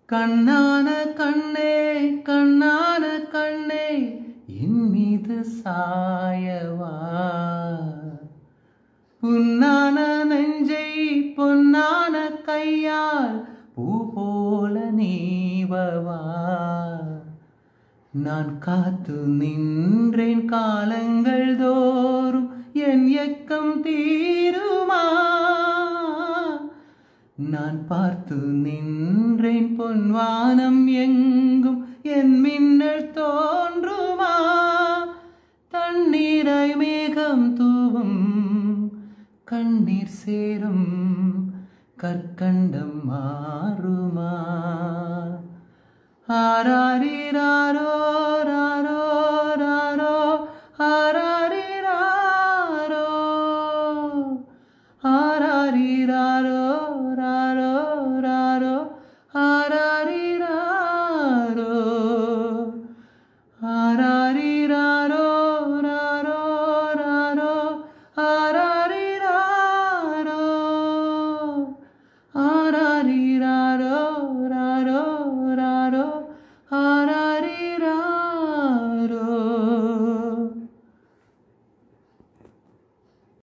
கண்ணான கண்ணே கண்ணான கண்ணே என் மீது சாயவா புன்னான நெஞ்சை பொன்னான கையால் பூ போல நீவவா நான் காத்து நின்றேன் காலங்கள் தோறும் என் எக்கம் தீருமா நான் பார்த்து நின்றேன் பொன்வானம் எங்கும் என் மின்னல் தோன்றுமா தண்ணீராய் மேகம் தூவும் கண்ணீர் சேரும் கற்கண்டம் மாறுமா ஆராரி